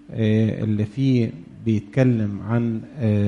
اللي فيه بيتكلم عن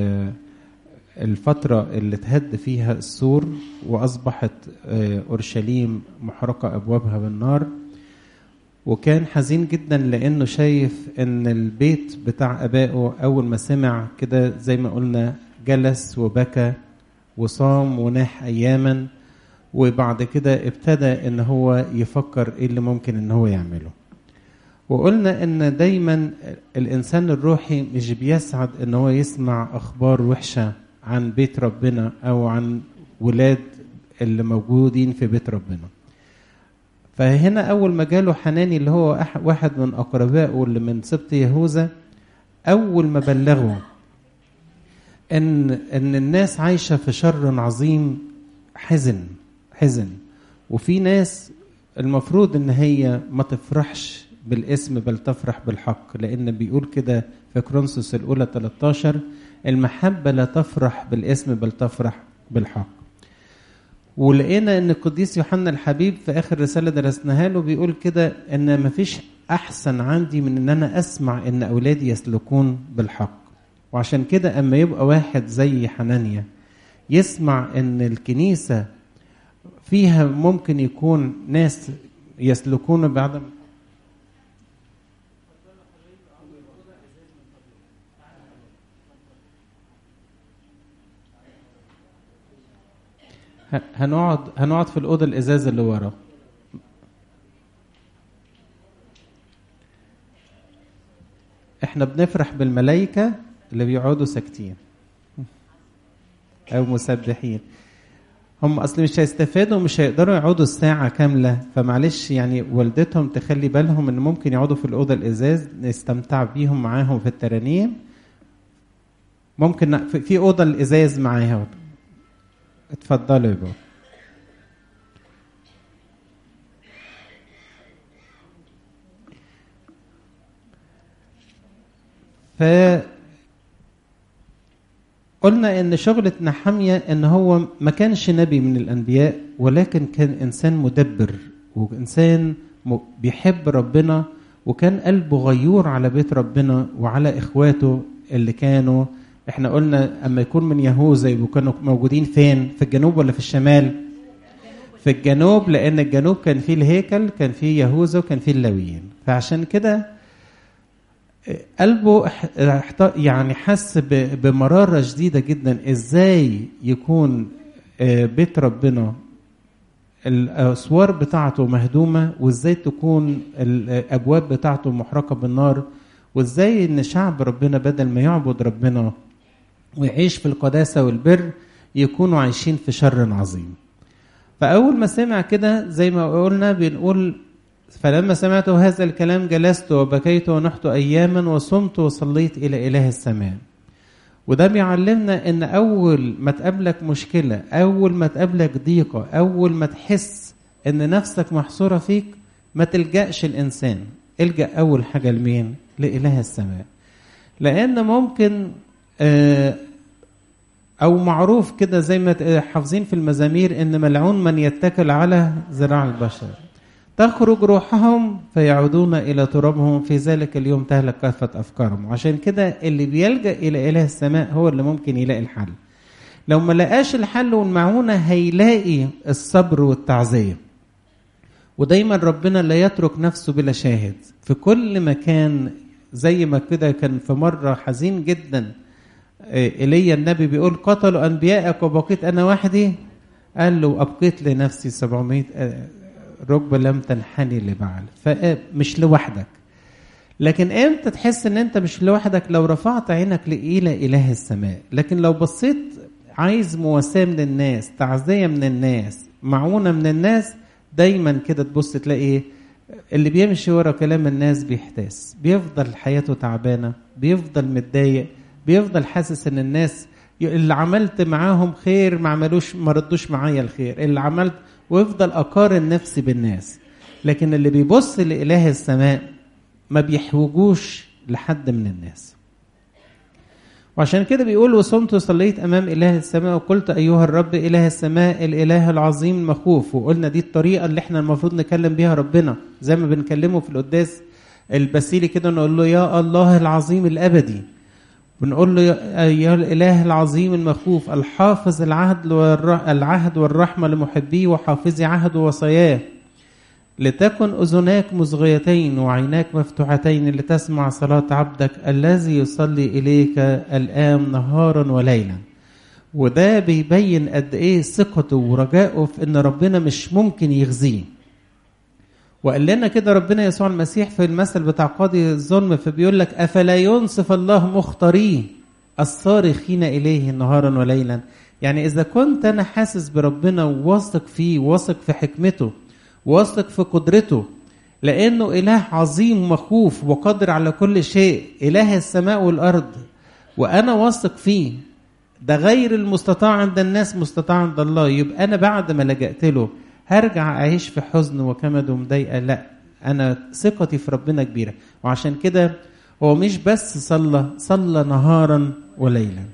الفترة اللي تهد فيها السور وأصبحت أورشليم محرقة أبوابها بالنار وكان حزين جدا لأنه شايف إن البيت بتاع أبائه أول ما سمع كده زي ما قلنا جلس وبكى وصام وناح أياما وبعد كده ابتدى إن هو يفكر إيه اللي ممكن إن هو يعمله وقلنا ان دايما الانسان الروحي مش بيسعد ان هو يسمع اخبار وحشه عن بيت ربنا او عن ولاد اللي موجودين في بيت ربنا فهنا اول ما جاله حناني اللي هو واحد من اقربائه اللي من سبط يهوذا اول ما بلغه ان ان الناس عايشه في شر عظيم حزن حزن وفي ناس المفروض ان هي ما تفرحش بالاسم بل تفرح بالحق لان بيقول كده في كرونسوس الاولى 13 المحبه لا تفرح بالاسم بل تفرح بالحق ولقينا ان القديس يوحنا الحبيب في اخر رساله درسناها له بيقول كده ان مفيش احسن عندي من ان انا اسمع ان اولادي يسلكون بالحق وعشان كده اما يبقى واحد زي حنانيا يسمع ان الكنيسه فيها ممكن يكون ناس يسلكون بعدم هنقعد هنقعد في الاوضه الازاز اللي ورا احنا بنفرح بالملائكه اللي بيقعدوا ساكتين او مسبحين هم اصل مش هيستفادوا مش هيقدروا يقعدوا الساعه كامله فمعلش يعني والدتهم تخلي بالهم ان ممكن يقعدوا في الاوضه الازاز نستمتع بيهم معاهم في الترانيم ممكن في اوضه الازاز معاها اتفضلوا يا بابا ف قلنا ان شغلة نحمية ان هو ما كانش نبي من الانبياء ولكن كان انسان مدبر وانسان بيحب ربنا وكان قلبه غيور على بيت ربنا وعلى اخواته اللي كانوا احنا قلنا اما يكون من يهوذا يبقوا كانوا موجودين فين في الجنوب ولا في الشمال في الجنوب لان الجنوب كان فيه الهيكل كان فيه يهوذا وكان فيه اللاويين فعشان كده قلبه يعني حس بمراره شديده جدا ازاي يكون بيت ربنا الاسوار بتاعته مهدومه وازاي تكون الابواب بتاعته محرقه بالنار وازاي ان شعب ربنا بدل ما يعبد ربنا ويعيش في القداسه والبر يكونوا عايشين في شر عظيم فاول ما سمع كده زي ما قلنا بنقول فلما سمعت هذا الكلام جلست وبكيت ونحت اياما وصمت وصليت الى اله السماء وده بيعلمنا ان اول ما تقابلك مشكله اول ما تقابلك ضيقه اول ما تحس ان نفسك محصوره فيك ما تلجاش الانسان الجا اول حاجه لمين لاله السماء لان ممكن او معروف كده زي ما حافظين في المزامير ان ملعون من يتكل على ذراع البشر تخرج روحهم فيعودون الى ترابهم في ذلك اليوم تهلك كافه افكارهم وعشان كده اللي بيلجا الى اله السماء هو اللي ممكن يلاقي الحل لو ما لقاش الحل والمعونه هيلاقي الصبر والتعزيه ودايما ربنا لا يترك نفسه بلا شاهد في كل مكان زي ما كده كان في مره حزين جدا ايليا النبي بيقول قتلوا انبيائك وبقيت انا وحدي قال له ابقيت لنفسي 700 ركبه لم تنحني لبعل فمش لوحدك لكن امتى تحس ان انت مش لوحدك لو رفعت عينك الى اله السماء لكن لو بصيت عايز مواساه من الناس تعزيه من الناس معونه من الناس دايما كده تبص تلاقي اللي بيمشي ورا كلام الناس بيحتاس بيفضل حياته تعبانه بيفضل متضايق بيفضل حاسس ان الناس اللي عملت معاهم خير ما عملوش ما ردوش معايا الخير اللي عملت ويفضل اقارن نفسي بالناس لكن اللي بيبص لاله السماء ما بيحوجوش لحد من الناس وعشان كده بيقول وصمت وصليت امام اله السماء وقلت ايها الرب اله السماء الاله العظيم المخوف وقلنا دي الطريقه اللي احنا المفروض نكلم بيها ربنا زي ما بنكلمه في القداس البسيلي كده نقول له يا الله العظيم الابدي بنقول له يا الاله العظيم المخوف الحافظ العهد العهد والرحمه لمحبيه وحافظي عهد وصاياه لتكن اذناك مصغيتين وعيناك مفتوحتين لتسمع صلاه عبدك الذي يصلي اليك الان نهارا وليلا وده بيبين قد ايه ثقته ورجائه في ان ربنا مش ممكن يخزيه وقال لنا كده ربنا يسوع المسيح في المثل بتاع قاضي الظلم فبيقول لك افلا ينصف الله مختاريه الصارخين اليه نهارا وليلا يعني اذا كنت انا حاسس بربنا وواثق فيه واثق في حكمته واثق في قدرته لانه اله عظيم مخوف وقادر على كل شيء اله السماء والارض وانا واثق فيه ده غير المستطاع عند الناس مستطاع عند الله يبقى انا بعد ما لجأت له هرجع اعيش في حزن وكمد ومضايقه لا انا ثقتي في ربنا كبيره وعشان كده هو مش بس صلى صلى نهارا وليلا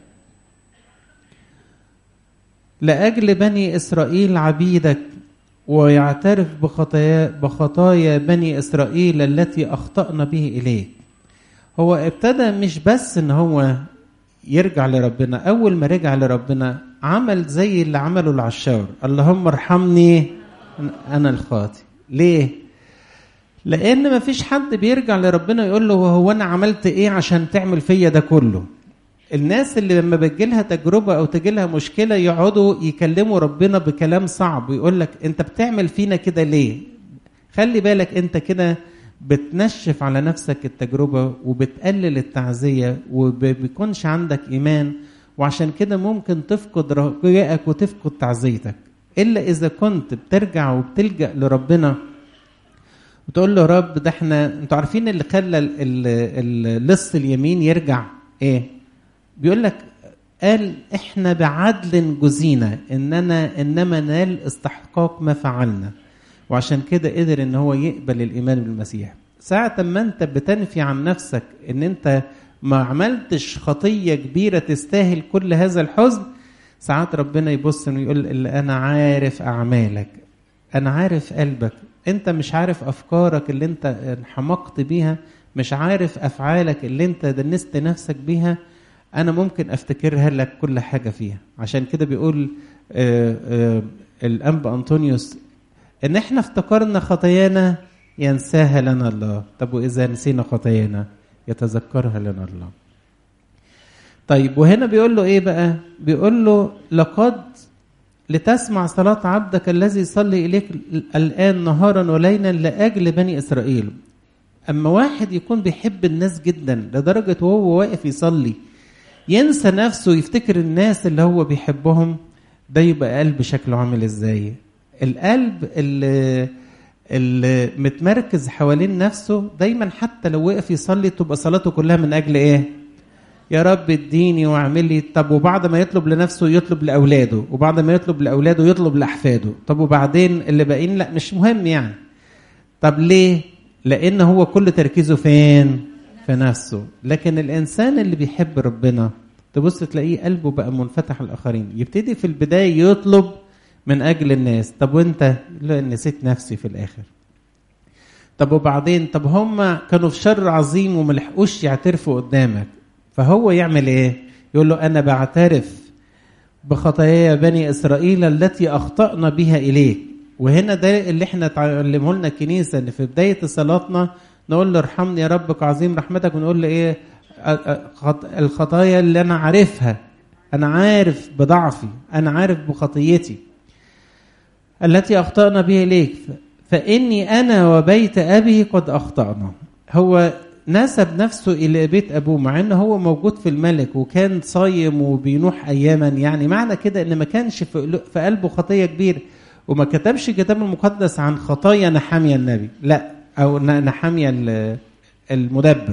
لاجل بني اسرائيل عبيدك ويعترف بخطايا بخطايا بني اسرائيل التي اخطانا به اليك هو ابتدى مش بس ان هو يرجع لربنا اول ما رجع لربنا عمل زي اللي عمله العشاور اللهم ارحمني انا الخاطي ليه لان ما فيش حد بيرجع لربنا يقول له هو انا عملت ايه عشان تعمل فيا ده كله الناس اللي لما بتجيلها تجربه او تجيلها مشكله يقعدوا يكلموا ربنا بكلام صعب ويقول لك انت بتعمل فينا كده ليه خلي بالك انت كده بتنشف على نفسك التجربة وبتقلل التعزية وبيكونش عندك إيمان وعشان كده ممكن تفقد رجائك وتفقد تعزيتك إلا إذا كنت بترجع وبتلجأ لربنا وتقول له رب ده احنا انتوا عارفين اللي خلى اللص اليمين يرجع ايه بيقول لك قال احنا بعدل جزينا اننا انما نال استحقاق ما فعلنا وعشان كده قدر ان هو يقبل الايمان بالمسيح ساعة ما انت بتنفي عن نفسك ان انت ما عملتش خطية كبيرة تستاهل كل هذا الحزن ساعات ربنا يبص ويقول اللي انا عارف اعمالك انا عارف قلبك انت مش عارف افكارك اللي انت انحمقت بيها مش عارف افعالك اللي انت دنست نفسك بيها انا ممكن افتكرها لك كل حاجة فيها عشان كده بيقول آآ آآ الانب انطونيوس ان احنا افتكرنا خطايانا ينساها لنا الله طب واذا نسينا خطايانا يتذكرها لنا الله طيب وهنا بيقول له ايه بقى بيقول له لقد لتسمع صلاة عبدك الذي يصلي إليك الآن نهارا وليلا لأجل بني إسرائيل أما واحد يكون بيحب الناس جدا لدرجة وهو واقف يصلي ينسى نفسه يفتكر الناس اللي هو بيحبهم ده يبقى قلب شكله عامل ازاي القلب اللي, اللي متمركز حوالين نفسه دايما حتى لو وقف يصلي تبقى صلاته كلها من اجل ايه يا رب اديني واعمل لي طب وبعد ما يطلب لنفسه يطلب لاولاده وبعد ما يطلب لاولاده يطلب لاحفاده طب وبعدين اللي باقيين لا مش مهم يعني طب ليه لان هو كل تركيزه فين في نفسه لكن الانسان اللي بيحب ربنا تبص تلاقيه قلبه بقى منفتح الاخرين يبتدي في البدايه يطلب من اجل الناس طب وانت لا نسيت نفسي في الاخر طب وبعدين طب هم كانوا في شر عظيم وما لحقوش يعترفوا قدامك فهو يعمل ايه يقول له انا بعترف بخطايا بني اسرائيل التي اخطانا بها اليك وهنا ده اللي احنا تعلمه لنا الكنيسه ان في بدايه صلاتنا نقول له ارحمني يا ربك عظيم رحمتك ونقول له ايه الخطايا اللي انا عارفها انا عارف بضعفي انا عارف بخطيتي التي اخطانا بها اليك فاني انا وبيت ابي قد اخطانا هو نسب نفسه الى بيت ابوه مع ان هو موجود في الملك وكان صايم وبينوح اياما يعني معنى كده ان ما كانش في قلبه خطيه كبيره وما كتبش الكتاب المقدس عن خطايا نحاميه النبي لا او نحاميه المدبر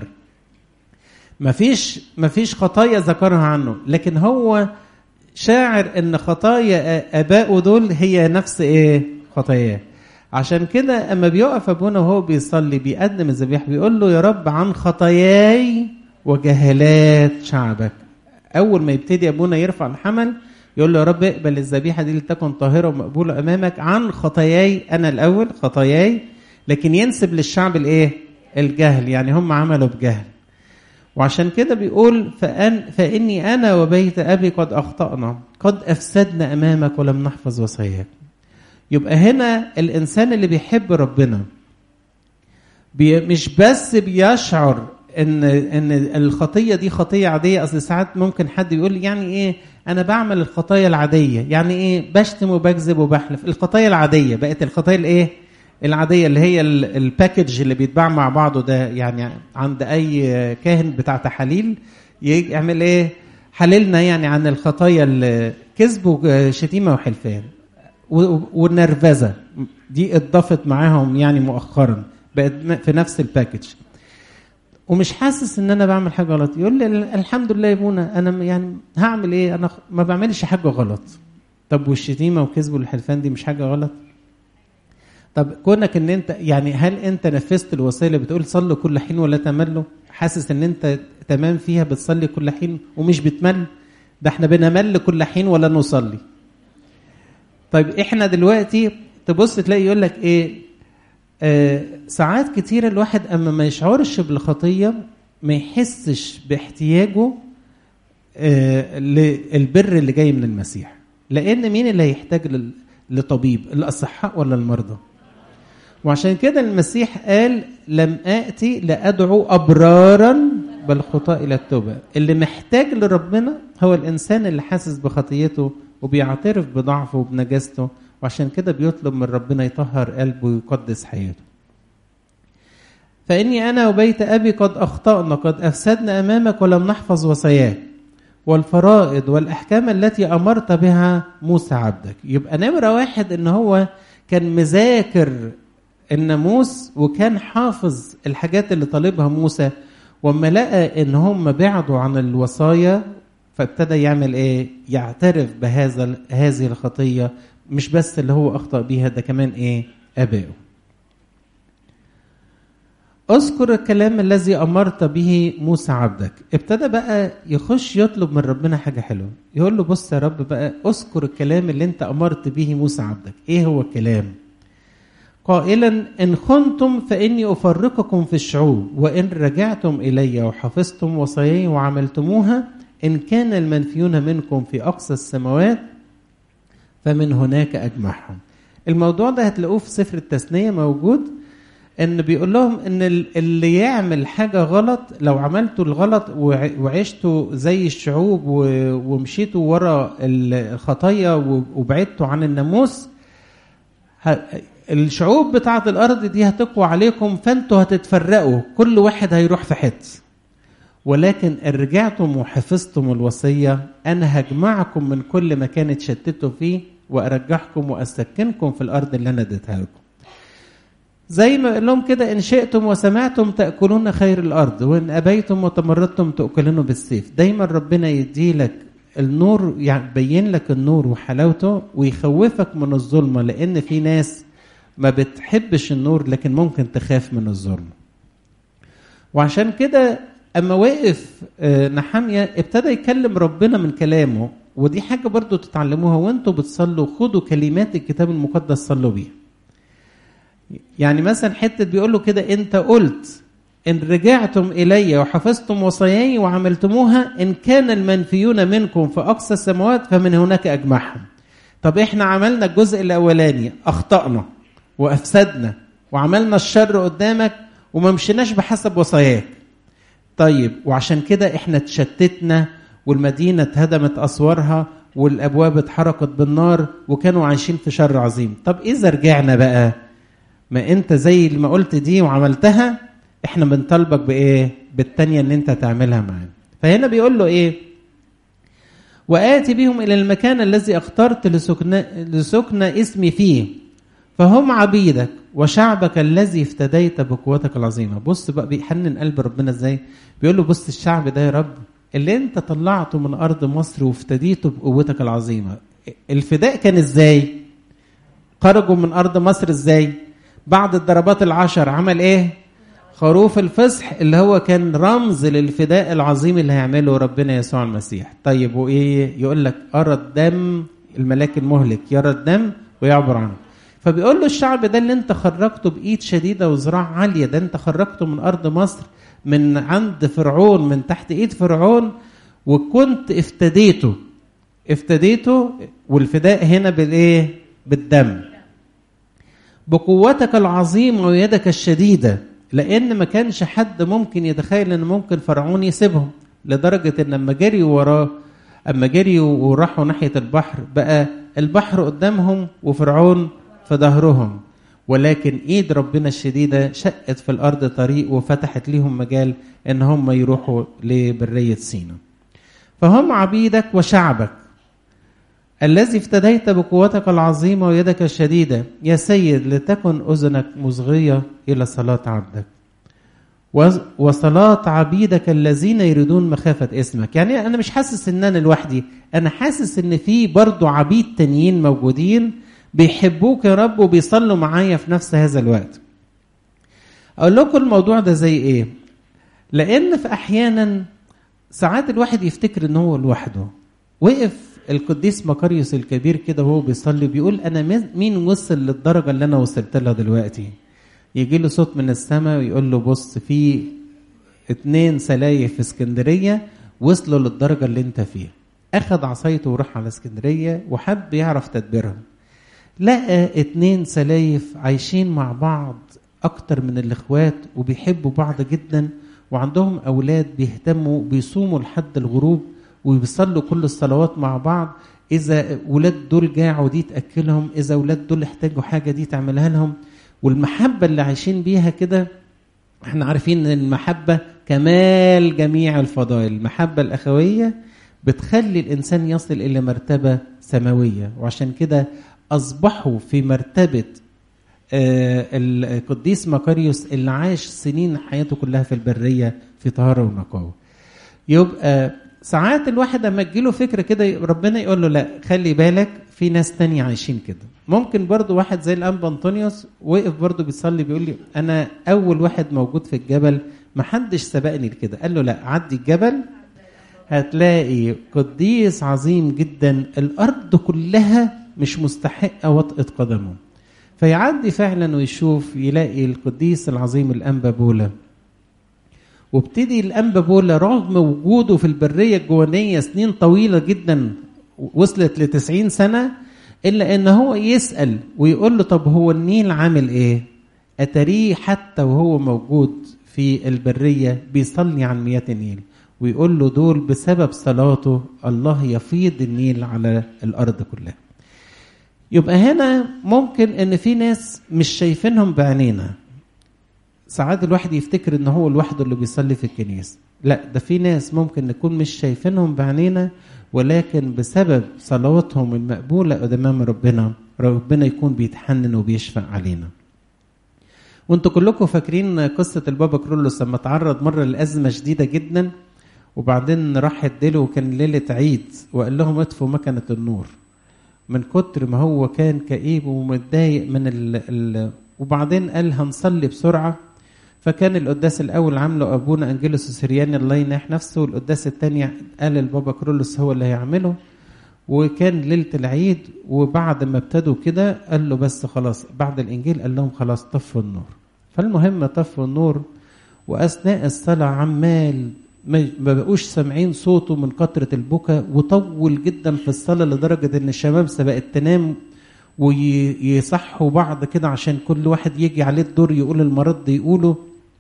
ما فيش ما فيش خطايا ذكرها عنه لكن هو شاعر ان خطايا ابائه دول هي نفس ايه خطاياه عشان كده اما بيقف ابونا وهو بيصلي بيقدم الذبيحه بيقول له يا رب عن خطاياي وجهالات شعبك اول ما يبتدي ابونا يرفع الحمل يقول له يا رب اقبل الذبيحه دي لتكن طاهره ومقبوله امامك عن خطاياي انا الاول خطاياي لكن ينسب للشعب الايه الجهل يعني هم عملوا بجهل وعشان كده بيقول فأن فإني أنا وبيت أبي قد أخطأنا قد أفسدنا أمامك ولم نحفظ وصاياك يبقى هنا الإنسان اللي بيحب ربنا بي مش بس بيشعر ان ان الخطيه دي خطيه عاديه اصل ساعات ممكن حد يقول لي يعني ايه انا بعمل الخطايا العاديه يعني ايه بشتم وبكذب وبحلف الخطايا العاديه بقت الخطايا الايه العاديه اللي هي الباكج اللي بيتباع مع بعضه ده يعني عند اي كاهن بتاع تحاليل يعمل ايه حللنا يعني عن الخطايا الكذب وشتيمه وحلفان والنرفزه دي اتضافت معاهم يعني مؤخرا بقت في نفس الباكج ومش حاسس ان انا بعمل حاجه غلط يقول لي الحمد لله يا ابونا انا يعني هعمل ايه انا ما بعملش حاجه غلط طب والشتيمه وكذب والحلفان دي مش حاجه غلط طب كونك ان انت يعني هل انت نفذت الوصيه اللي بتقول صلوا كل حين ولا تملوا حاسس ان انت تمام فيها بتصلي كل حين ومش بتمل ده احنا بنمل كل حين ولا نصلي طيب احنا دلوقتي تبص تلاقي يقول لك ايه آه ساعات كتيرة الواحد أما ما يشعرش بالخطية ما يحسش باحتياجه آه للبر اللي جاي من المسيح لأن مين اللي هيحتاج لطبيب الأصحاء ولا المرضى وعشان كده المسيح قال لم آتي لأدعو أبرارا بل خطاء إلى التوبة اللي محتاج لربنا هو الإنسان اللي حاسس بخطيته وبيعترف بضعفه وبنجاسته وعشان كده بيطلب من ربنا يطهر قلبه ويقدس حياته فإني أنا وبيت أبي قد أخطأنا قد أفسدنا أمامك ولم نحفظ وصاياك والفرائض والأحكام التي أمرت بها موسى عبدك يبقى نمرة واحد إن هو كان مذاكر الناموس وكان حافظ الحاجات اللي طالبها موسى وما لقى إن هم بعدوا عن الوصايا فابتدى يعمل إيه؟ يعترف بهذا هذه الخطية مش بس اللي هو اخطا بيها ده كمان ايه ابائه اذكر الكلام الذي امرت به موسى عبدك ابتدى بقى يخش يطلب من ربنا حاجه حلوه يقول له بص يا رب بقى اذكر الكلام اللي انت امرت به موسى عبدك ايه هو الكلام قائلا ان خنتم فاني افرقكم في الشعوب وان رجعتم الي وحفظتم وصاياي وعملتموها ان كان المنفيون منكم في اقصى السماوات فمن هناك اجمعهم الموضوع ده هتلاقوه في سفر التثنيه موجود ان بيقول لهم ان اللي يعمل حاجه غلط لو عملتوا الغلط وعشتوا زي الشعوب ومشيتوا ورا الخطايا وبعدتوا عن الناموس الشعوب بتاعه الارض دي هتقوى عليكم فانتوا هتتفرقوا كل واحد هيروح في حته ولكن ان رجعتم وحفظتم الوصيه انا هجمعكم من كل مكان اتشتتوا فيه وارجعكم واسكنكم في الارض اللي انا اديتها لكم. زي ما قال لهم كده ان شئتم وسمعتم تاكلون خير الارض وان ابيتم وتمردتم تاكلون بالسيف. دايما ربنا يدي لك النور يعني يبين لك النور وحلاوته ويخوفك من الظلمه لان في ناس ما بتحبش النور لكن ممكن تخاف من الظلمه. وعشان كده اما وقف نحاميه ابتدى يكلم ربنا من كلامه ودي حاجه برضو تتعلموها وانتوا بتصلوا خدوا كلمات الكتاب المقدس صلوا بيها يعني مثلا حته بيقول له كده انت قلت ان رجعتم الي وحفظتم وصاياي وعملتموها ان كان المنفيون منكم في اقصى السماوات فمن هناك اجمعهم طب احنا عملنا الجزء الاولاني اخطانا وافسدنا وعملنا الشر قدامك وما مشيناش بحسب وصاياك طيب وعشان كده احنا اتشتتنا والمدينه اتهدمت اسوارها والابواب اتحرقت بالنار وكانوا عايشين في شر عظيم طب اذا رجعنا بقى ما انت زي اللي ما قلت دي وعملتها احنا بنطالبك بايه بالتانية اللي انت تعملها معانا فهنا بيقول له ايه وآتي بهم إلى المكان الذي اخترت لسكن, لسكن اسمي فيه فهم عبيدك وشعبك الذي افتديت بقوتك العظيمة بص بقى بيحنن قلب ربنا ازاي بيقول له بص الشعب ده يا رب اللي انت طلعته من أرض مصر وافتديته بقوتك العظيمة الفداء كان ازاي خرجوا من أرض مصر ازاي بعد الضربات العشر عمل ايه خروف الفصح اللي هو كان رمز للفداء العظيم اللي هيعمله ربنا يسوع المسيح طيب وايه يقول لك ارى الدم الملاك المهلك يرى الدم ويعبر عنه فبيقول له الشعب ده اللي انت خرجته بايد شديده وذراع عاليه ده انت خرجته من ارض مصر من عند فرعون من تحت ايد فرعون وكنت افتديته افتديته والفداء هنا بالايه بالدم بقوتك العظيمه ويدك الشديده لان ما كانش حد ممكن يتخيل ان ممكن فرعون يسيبهم لدرجه ان لما جري وراه اما جري وراحوا ناحيه البحر بقى البحر قدامهم وفرعون في ظهرهم ولكن ايد ربنا الشديده شقت في الارض طريق وفتحت ليهم مجال ان هم يروحوا لبريه سينا فهم عبيدك وشعبك الذي افتديت بقوتك العظيمة ويدك الشديدة يا سيد لتكن أذنك مصغية إلى صلاة عبدك وصلاة عبيدك الذين يريدون مخافة اسمك يعني أنا مش حاسس إن أنا لوحدي أنا حاسس إن في برضو عبيد تانيين موجودين بيحبوك يا رب وبيصلوا معايا في نفس هذا الوقت أقول لكم الموضوع ده زي إيه لأن في أحيانا ساعات الواحد يفتكر إن هو لوحده وقف القديس مكاريوس الكبير كده وهو بيصلي بيقول انا مين وصل للدرجه اللي انا وصلت لها دلوقتي يجي له صوت من السماء ويقول له بص في اتنين سلايف في اسكندريه وصلوا للدرجه اللي انت فيها اخذ عصايته وراح على اسكندريه وحب يعرف تدبيرهم لقى اتنين سلايف عايشين مع بعض اكتر من الاخوات وبيحبوا بعض جدا وعندهم اولاد بيهتموا بيصوموا لحد الغروب وبيصلوا كل الصلوات مع بعض اذا ولاد دول جاعوا دي تاكلهم اذا ولاد دول احتاجوا حاجه دي تعملها لهم والمحبه اللي عايشين بيها كده احنا عارفين ان المحبه كمال جميع الفضائل المحبه الاخويه بتخلي الانسان يصل الى مرتبه سماويه وعشان كده اصبحوا في مرتبه آه القديس مكاريوس اللي عاش سنين حياته كلها في البريه في طهاره ونقاوه يبقى ساعات الواحد لما تجيله فكره كده ربنا يقول له لا خلي بالك في ناس تانية عايشين كده ممكن برضو واحد زي الانبا انطونيوس وقف برضو بيصلي بيقول لي انا اول واحد موجود في الجبل محدش سبقني لكده قال له لا عدي الجبل هتلاقي قديس عظيم جدا الارض كلها مش مستحقه وطئه قدمه فيعدي فعلا ويشوف يلاقي القديس العظيم الانبا بولا وابتدي الانبا بولا رغم وجوده في البريه الجوانيه سنين طويله جدا وصلت ل 90 سنه الا ان هو يسال ويقول له طب هو النيل عامل ايه؟ اتريه حتى وهو موجود في البريه بيصلي عن مياه النيل ويقول له دول بسبب صلاته الله يفيض النيل على الارض كلها. يبقى هنا ممكن ان في ناس مش شايفينهم بعينينا ساعات الواحد يفتكر ان هو لوحده اللي بيصلي في الكنيسه لا ده في ناس ممكن نكون مش شايفينهم بعينينا ولكن بسبب صلواتهم المقبوله قدام ربنا ربنا يكون بيتحنن وبيشفق علينا وانتوا كلكم فاكرين قصه البابا كرولوس لما تعرض مره لازمه شديده جدا وبعدين راح اديله وكان ليله عيد وقال لهم اطفوا مكنه النور من كتر ما هو كان كئيب ومتضايق من ال ال وبعدين قال هنصلي بسرعه فكان القداس الاول عامله ابونا انجيلوس السرياني الله يناح نفسه والقداس الثاني قال البابا كرولوس هو اللي هيعمله وكان ليله العيد وبعد ما ابتدوا كده قال له بس خلاص بعد الانجيل قال لهم خلاص طفوا النور فالمهم طفوا النور واثناء الصلاه عمال ما بقوش سامعين صوته من كتره البكا وطول جدا في الصلاه لدرجه ان الشباب سبقت تنام ويصحوا بعض كده عشان كل واحد يجي عليه الدور يقول المرض يقوله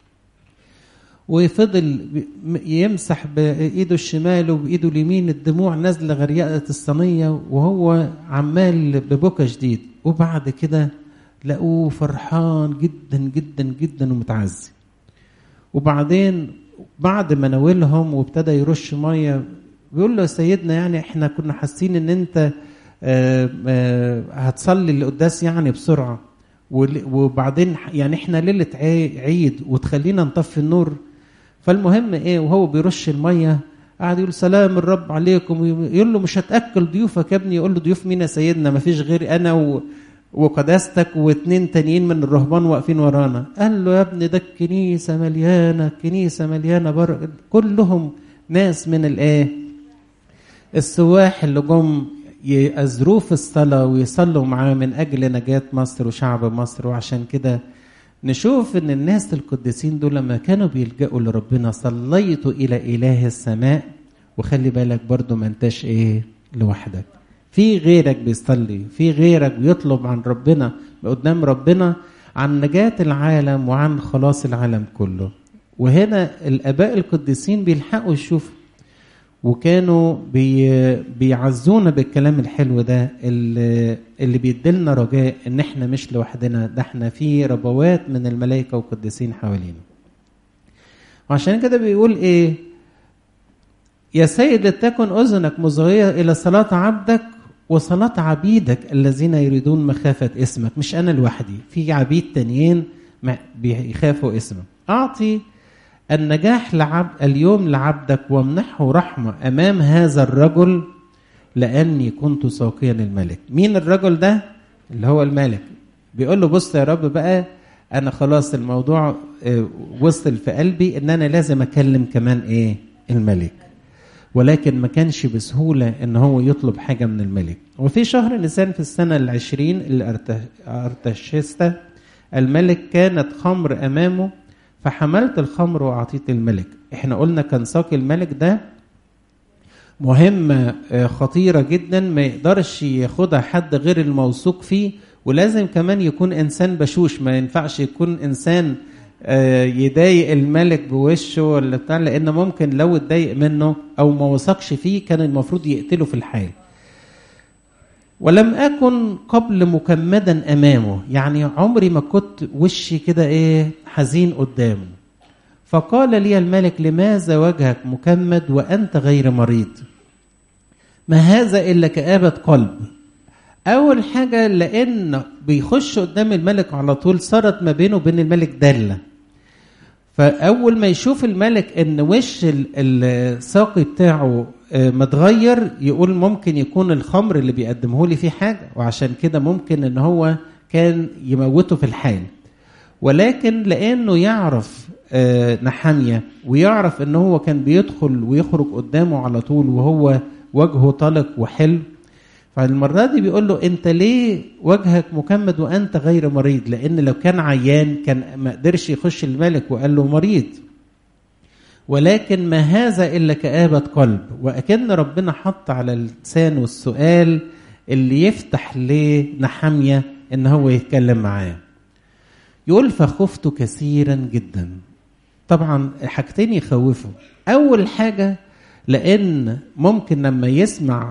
وفضل يمسح بايده الشمال وبايده اليمين الدموع نازله غريقه الصينيه وهو عمال ببكى شديد وبعد كده لقوه فرحان جدا جدا جدا ومتعزي وبعدين بعد ما ناولهم وابتدى يرش ميه بيقول له يا سيدنا يعني احنا كنا حاسين ان انت آآ آآ هتصلي القداس يعني بسرعه وبعدين يعني احنا ليله عيد وتخلينا نطفي النور فالمهم ايه وهو بيرش الميه قعد يقول سلام الرب عليكم يقول له مش هتاكل ضيوفك يا ابني يقول له ضيوف مين يا سيدنا ما فيش غير انا و... وقداستك واثنين تانيين من الرهبان واقفين ورانا قال له يا ابني ده الكنيسه مليانه الكنيسه مليانه بركه كلهم ناس من الايه السواح اللي جم يأزروه في الصلاة ويصلوا معاه من أجل نجاة مصر وشعب مصر وعشان كده نشوف ان الناس القديسين دول لما كانوا بيلجأوا لربنا صليتوا الى اله السماء وخلي بالك برضو ما انتش ايه لوحدك في غيرك بيصلي في غيرك بيطلب عن ربنا قدام ربنا عن نجاة العالم وعن خلاص العالم كله وهنا الاباء القديسين بيلحقوا يشوفوا وكانوا بي بيعزونا بالكلام الحلو ده اللي, اللي بيديلنا رجاء ان احنا مش لوحدنا ده احنا في ربوات من الملائكه والقديسين حوالينا وعشان كده بيقول ايه يا سيد لتكن اذنك مصغيه الى صلاه عبدك وصلاه عبيدك الذين يريدون مخافه اسمك مش انا لوحدي في عبيد تانيين بيخافوا اسمك اعطي النجاح لعبد اليوم لعبدك وامنحه رحمة أمام هذا الرجل لأني كنت ساقيا الملك مين الرجل ده اللي هو الملك بيقول له بص يا رب بقى أنا خلاص الموضوع وصل في قلبي إن أنا لازم أكلم كمان إيه الملك ولكن ما كانش بسهولة إن هو يطلب حاجة من الملك وفي شهر نيسان في السنة العشرين اللي أرتشستا الملك كانت خمر أمامه فحملت الخمر واعطيت الملك احنا قلنا كان ساقي الملك ده مهمة خطيرة جدا ما يقدرش ياخدها حد غير الموثوق فيه ولازم كمان يكون انسان بشوش ما ينفعش يكون انسان يضايق الملك بوشه ولا بتاع لان ممكن لو اتضايق منه او ما وثقش فيه كان المفروض يقتله في الحال ولم أكن قبل مكمدا أمامه يعني عمري ما كنت وشي كده إيه حزين قدامه فقال لي الملك لماذا وجهك مكمد وأنت غير مريض ما هذا إلا كآبة قلب أول حاجة لأن بيخش قدام الملك على طول صارت ما بينه وبين الملك دالة فأول ما يشوف الملك إن وش الساقي بتاعه متغير يقول ممكن يكون الخمر اللي بيقدمه لي فيه حاجة وعشان كده ممكن إن هو كان يموته في الحال ولكن لأنه يعرف نحامية ويعرف إن هو كان بيدخل ويخرج قدامه على طول وهو وجهه طلق وحلو فالمرة دي بيقول له أنت ليه وجهك مكمد وأنت غير مريض لأن لو كان عيان كان ما قدرش يخش الملك وقال له مريض ولكن ما هذا إلا كآبة قلب وأكن ربنا حط على لسانه السؤال اللي يفتح لنحامية إن هو يتكلم معاه يقول فخفت كثيرا جدا طبعا حاجتين يخوفوا أول حاجة لأن ممكن لما يسمع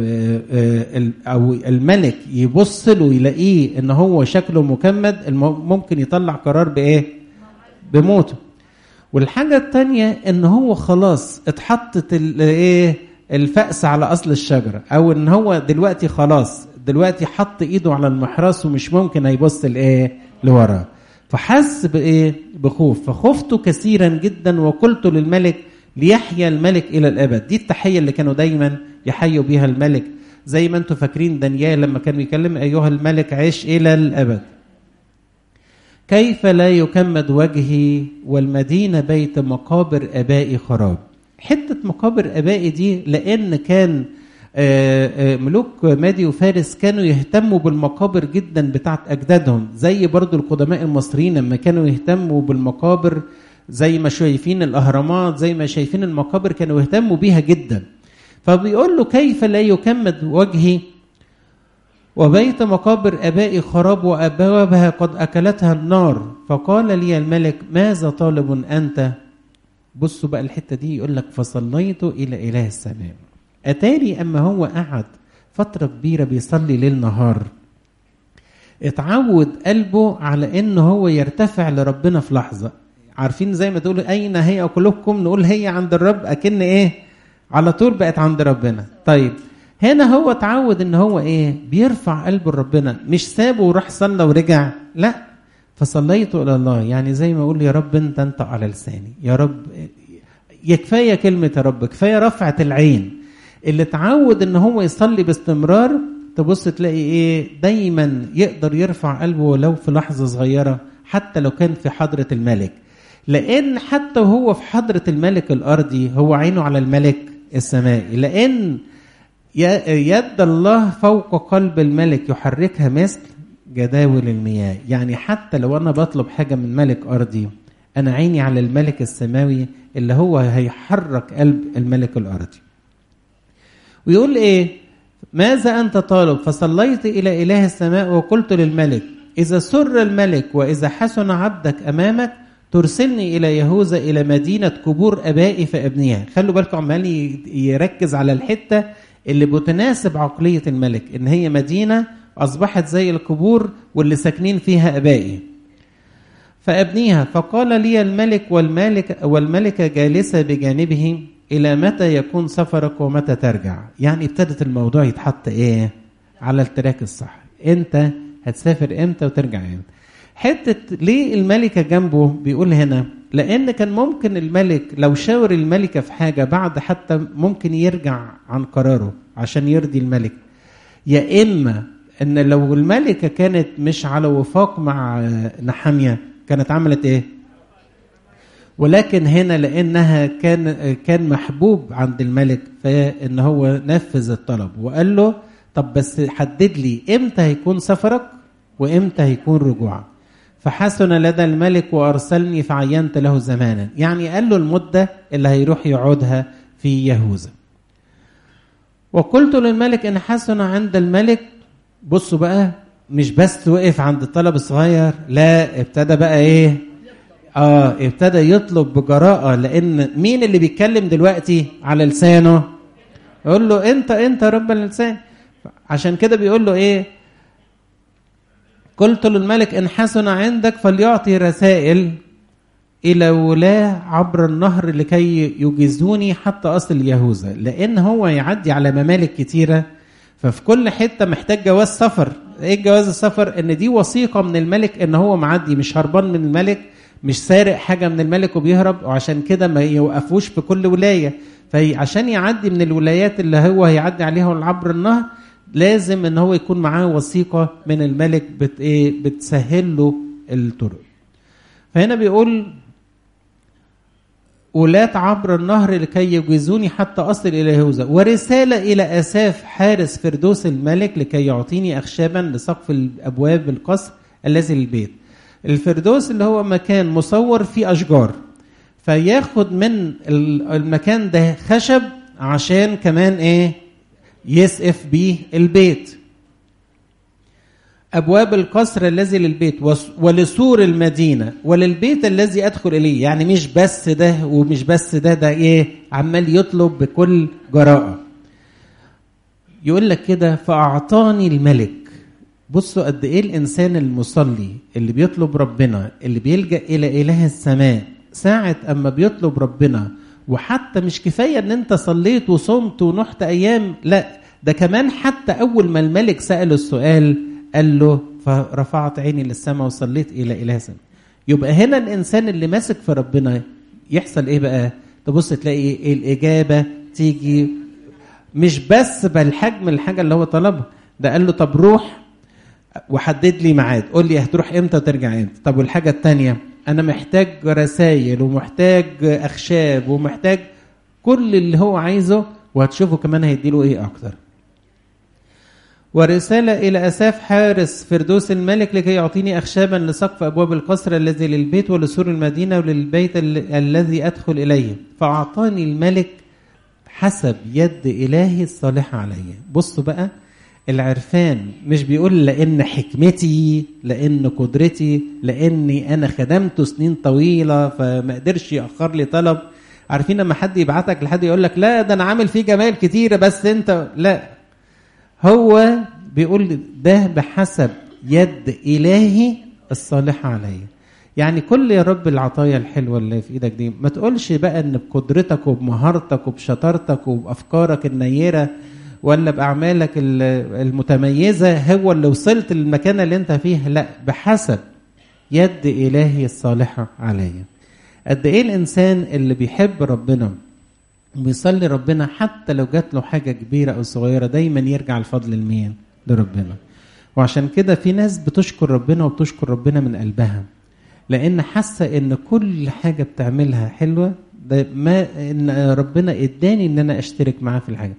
او الملك يبص له يلاقيه ان هو شكله مكمد ممكن يطلع قرار بايه بموته والحاجة التانية ان هو خلاص اتحطت الايه الفأس على اصل الشجرة او ان هو دلوقتي خلاص دلوقتي حط ايده على المحراس ومش ممكن هيبص لايه لوراه فحس بايه بخوف فخفت كثيرا جدا وقلت للملك ليحيا الملك الى الابد دي التحيه اللي كانوا دايما يحيوا بيها الملك زي ما انتم فاكرين دانيال لما كان بيكلم ايها الملك عيش الى الابد كيف لا يكمد وجهي والمدينه بيت مقابر ابائي خراب حته مقابر ابائي دي لان كان ملوك مادي وفارس كانوا يهتموا بالمقابر جدا بتاعت اجدادهم زي برضو القدماء المصريين لما كانوا يهتموا بالمقابر زي ما شايفين الاهرامات زي ما شايفين المقابر كانوا يهتموا بيها جدا فبيقول له كيف لا يكمد وجهي وبيت مقابر ابائي خراب وابوابها قد اكلتها النار فقال لي الملك ماذا طالب انت بصوا بقى الحته دي يقول لك فصليت الى اله السماء اتاري اما هو قعد فتره كبيره بيصلي ليل نهار اتعود قلبه على انه هو يرتفع لربنا في لحظه عارفين زي ما تقولوا اين هي قلوبكم نقول هي عند الرب اكن ايه على طول بقت عند ربنا طيب هنا هو اتعود ان هو ايه بيرفع قلبه لربنا مش سابه وراح صلى ورجع لا فصليت الى الله يعني زي ما اقول يا رب انت انت على لساني يا رب يا كفايه كلمه يا رب كفايه رفعه العين اللي اتعود ان هو يصلي باستمرار تبص تلاقي ايه دايما يقدر يرفع قلبه ولو في لحظه صغيره حتى لو كان في حضره الملك لان حتى وهو في حضره الملك الارضي هو عينه على الملك السمائي لان يد الله فوق قلب الملك يحركها مثل جداول المياه يعني حتى لو انا بطلب حاجه من ملك ارضي انا عيني على الملك السماوي اللي هو هيحرك قلب الملك الارضي ويقول ايه ماذا انت طالب فصليت الى اله السماء وقلت للملك اذا سر الملك واذا حسن عبدك امامك ترسلني الى يهوذا الى مدينه قبور ابائي فابنيها خلوا بالكم عمال يركز على الحته اللي بتناسب عقليه الملك ان هي مدينه اصبحت زي القبور واللي ساكنين فيها ابائي فابنيها فقال لي الملك والملك والملكه جالسه بجانبه الى متى يكون سفرك ومتى ترجع يعني ابتدت الموضوع يتحط ايه على التراك الصح انت هتسافر امتى وترجع امتى حته ليه الملكه جنبه بيقول هنا لان كان ممكن الملك لو شاور الملكه في حاجه بعد حتى ممكن يرجع عن قراره عشان يرضي الملك يا اما ان لو الملكه كانت مش على وفاق مع نحاميه كانت عملت ايه ولكن هنا لانها كان كان محبوب عند الملك فان هو نفذ الطلب وقال له طب بس حدد لي امتى هيكون سفرك وامتى هيكون رجوعك فحسن لدى الملك وارسلني فعينت له زمانا يعني قال له المده اللي هيروح يقعدها في يهوذا وقلت للملك ان حسن عند الملك بصوا بقى مش بس وقف عند الطلب الصغير لا ابتدى بقى ايه اه ابتدى يطلب بجراءة لان مين اللي بيتكلم دلوقتي على لسانه يقول له انت انت رب اللسان عشان كده بيقول له ايه قلت للملك ان حسن عندك فليعطي رسائل الى ولاة عبر النهر لكي يجيزوني حتى اصل يهوذا لان هو يعدي على ممالك كتيره ففي كل حته محتاج جواز سفر ايه جواز السفر ان دي وثيقه من الملك ان هو معدي مش هربان من الملك مش سارق حاجه من الملك وبيهرب وعشان كده ما يوقفوش في كل ولايه فعشان يعدي من الولايات اللي هو هيعدي عليها عبر النهر لازم ان هو يكون معاه وثيقه من الملك بت ايه بتسهل له الطرق فهنا بيقول ولاة عبر النهر لكي يجيزوني حتى أصل إلى يهوذا ورسالة إلى أساف حارس فردوس الملك لكي يعطيني أخشابا لسقف الأبواب القصر الذي للبيت الفردوس اللي هو مكان مصور فيه أشجار فياخد من المكان ده خشب عشان كمان إيه يسقف بيه البيت أبواب القصر الذي للبيت ولسور المدينة وللبيت الذي أدخل إليه يعني مش بس ده ومش بس ده ده إيه عمال يطلب بكل جراءة يقول لك كده فأعطاني الملك بصوا قد إيه الإنسان المصلي اللي بيطلب ربنا اللي بيلجأ إلى إله السماء ساعة أما بيطلب ربنا وحتى مش كفاية إن أنت صليت وصمت ونحت أيام لا ده كمان حتى أول ما الملك سأل السؤال قال له فرفعت عيني للسماء وصليت الى اله سماء يبقى هنا الانسان اللي ماسك في ربنا يحصل ايه بقى تبص تلاقي الاجابه تيجي مش بس بالحجم الحاجه اللي هو طلبها ده قال له طب روح وحدد لي ميعاد قول لي هتروح امتى وترجع امتى طب والحاجه الثانيه انا محتاج رسائل ومحتاج اخشاب ومحتاج كل اللي هو عايزه وهتشوفوا كمان هيديله ايه اكتر ورسالة إلى أساف حارس فردوس الملك لكي يعطيني أخشابا لسقف أبواب القصر الذي للبيت ولسور المدينة وللبيت ال الذي أدخل إليه فأعطاني الملك حسب يد إلهي الصالحة علي بصوا بقى العرفان مش بيقول لأن حكمتي لأن قدرتي لأني أنا خدمته سنين طويلة فما قدرش يأخر لي طلب عارفين لما حد يبعتك لحد يقول لك لا ده أنا عامل فيه جمال كتيرة بس أنت لا هو بيقول ده بحسب يد إلهي الصالحة عليا يعني كل يا رب العطايا الحلوة اللي في إيدك دي ما تقولش بقى إن بقدرتك وبمهارتك وبشطارتك وبأفكارك النيرة ولا بأعمالك المتميزة هو اللي وصلت للمكان اللي أنت فيه لا بحسب يد إلهي الصالحة عليا قد إيه الإنسان اللي بيحب ربنا بيصلي ربنا حتى لو جات له حاجه كبيره او صغيره دايما يرجع الفضل لمين؟ لربنا. وعشان كده في ناس بتشكر ربنا وبتشكر ربنا من قلبها. لان حاسه ان كل حاجه بتعملها حلوه ده ما ان ربنا اداني ان انا اشترك معاه في الحاجه.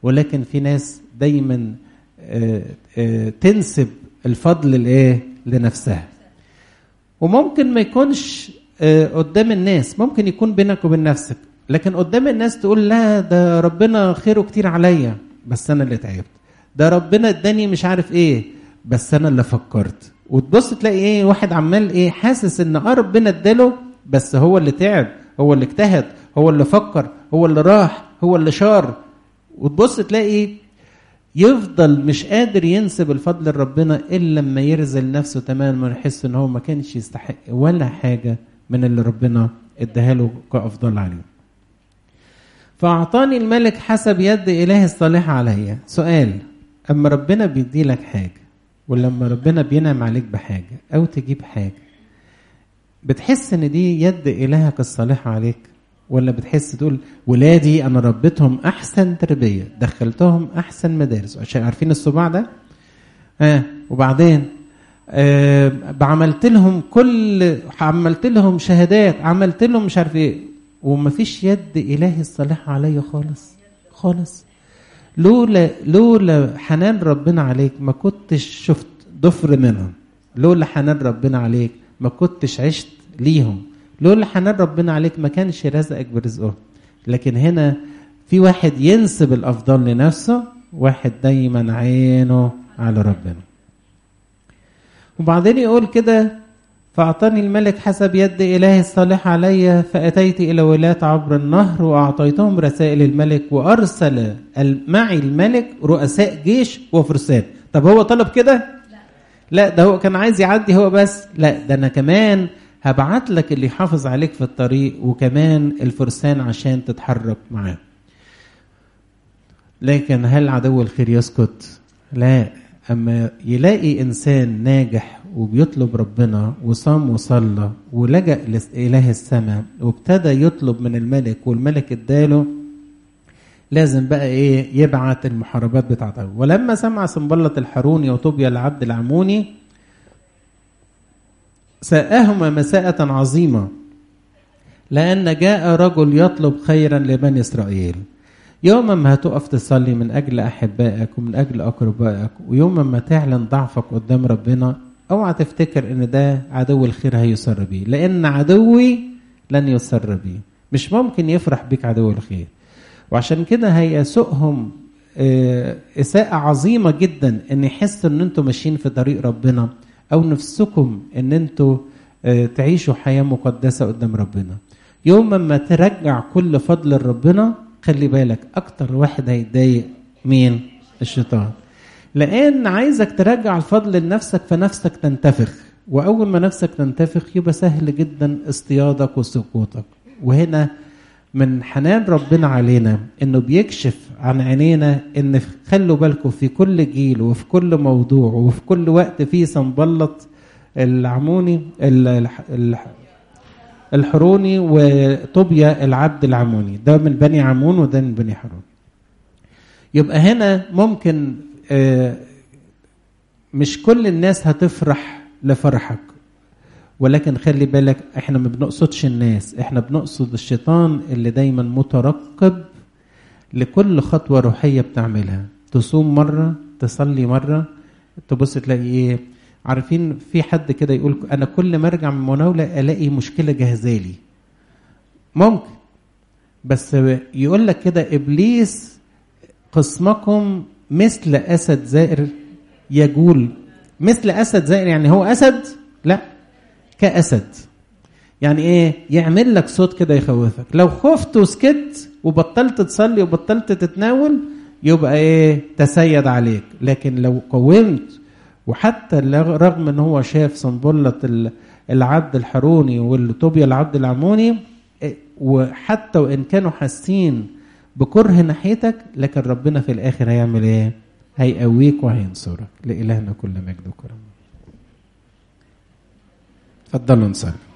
ولكن في ناس دايما آه، آه، تنسب الفضل لايه لنفسها وممكن ما يكونش آه، قدام الناس ممكن يكون بينك وبين نفسك لكن قدام الناس تقول لا ده ربنا خيره كتير عليا بس انا اللي تعبت ده ربنا اداني مش عارف ايه بس انا اللي فكرت وتبص تلاقي ايه واحد عمال ايه حاسس ان اه ربنا اداله بس هو اللي تعب هو اللي اجتهد هو اللي فكر هو اللي راح هو اللي شار وتبص تلاقي يفضل مش قادر ينسب الفضل لربنا الا لما يرزل نفسه تماما ويحس ان هو ما كانش يستحق ولا حاجه من اللي ربنا اداها له كافضل عليه. فاعطاني الملك حسب يد اله الصالح عليا. سؤال اما ربنا بيدي لك حاجه ولما ربنا بينعم عليك بحاجه او تجيب حاجه بتحس ان دي يد الهك الصالحه عليك ولا بتحس تقول ولادي انا ربيتهم احسن تربيه دخلتهم احسن مدارس عشان عارفين الصباع ده ها آه وبعدين آه عملت لهم كل عملت لهم شهادات عملت لهم مش عارف ايه ومفيش يد الهي الصالحه عليا خالص خالص لولا لولا حنان ربنا عليك ما كنتش شفت ضفر منهم لولا حنان ربنا عليك ما كنتش عشت ليهم لولا حنان ربنا عليك ما كانش رزقك برزقه لكن هنا في واحد ينسب الافضل لنفسه واحد دايما عينه على ربنا وبعدين يقول كده فأعطاني الملك حسب يد إله الصالح علي فأتيت إلى ولاة عبر النهر وأعطيتهم رسائل الملك وأرسل معي الملك رؤساء جيش وفرسان طب هو طلب كده؟ لا ده هو كان عايز يعدي هو بس لا ده أنا كمان هبعت لك اللي يحافظ عليك في الطريق وكمان الفرسان عشان تتحرك معاه لكن هل عدو الخير يسكت لا اما يلاقي انسان ناجح وبيطلب ربنا وصام وصلى ولجأ لإله السماء وابتدى يطلب من الملك والملك اداله لازم بقى ايه يبعت المحاربات بتاعته ولما سمع سنبلة الحاروني وطوبيا العبد العموني ساءهما مساءة عظيمة لأن جاء رجل يطلب خيرا لبني إسرائيل يوما ما هتقف تصلي من أجل أحبائك ومن أجل أقربائك ويوما ما تعلن ضعفك قدام ربنا اوعى تفتكر ان ده عدو الخير هيسر بيه لان عدوي لن يسر بيه مش ممكن يفرح بيك عدو الخير وعشان كده هيسوقهم إساءة عظيمة جدا إن يحس إن أنتوا ماشيين في طريق ربنا أو نفسكم إن أنتوا تعيشوا حياة مقدسة قدام ربنا. يوم ما ترجع كل فضل لربنا خلي بالك أكتر واحد هيتضايق مين؟ الشيطان. لان عايزك ترجع الفضل لنفسك فنفسك تنتفخ واول ما نفسك تنتفخ يبقى سهل جدا اصطيادك وسقوطك وهنا من حنان ربنا علينا انه بيكشف عن عينينا ان خلوا بالكم في كل جيل وفي كل موضوع وفي كل وقت في سنبلط العموني الحروني وطوبيا العبد العموني ده من بني عمون وده من بني حرون يبقى هنا ممكن مش كل الناس هتفرح لفرحك ولكن خلي بالك احنا ما بنقصدش الناس احنا بنقصد الشيطان اللي دايما مترقب لكل خطوة روحية بتعملها تصوم مرة تصلي مرة تبص تلاقي ايه عارفين في حد كده يقول انا كل ما ارجع من مناولة الاقي مشكلة جاهزالي ممكن بس يقول لك كده ابليس قسمكم مثل اسد زائر يجول مثل اسد زائر يعني هو اسد لا كاسد يعني ايه يعمل لك صوت كده يخوفك لو خفت وسكت وبطلت تصلي وبطلت تتناول يبقى ايه تسيد عليك لكن لو قومت وحتى رغم ان هو شاف صنبلة العبد الحروني والطوبيا العبد العموني وحتى وان كانوا حاسين بكره ناحيتك لكن ربنا في الاخر هيعمل ايه هيقويك وهينصرك لالهنا كل مجد وكرم اتفضلوا نصلي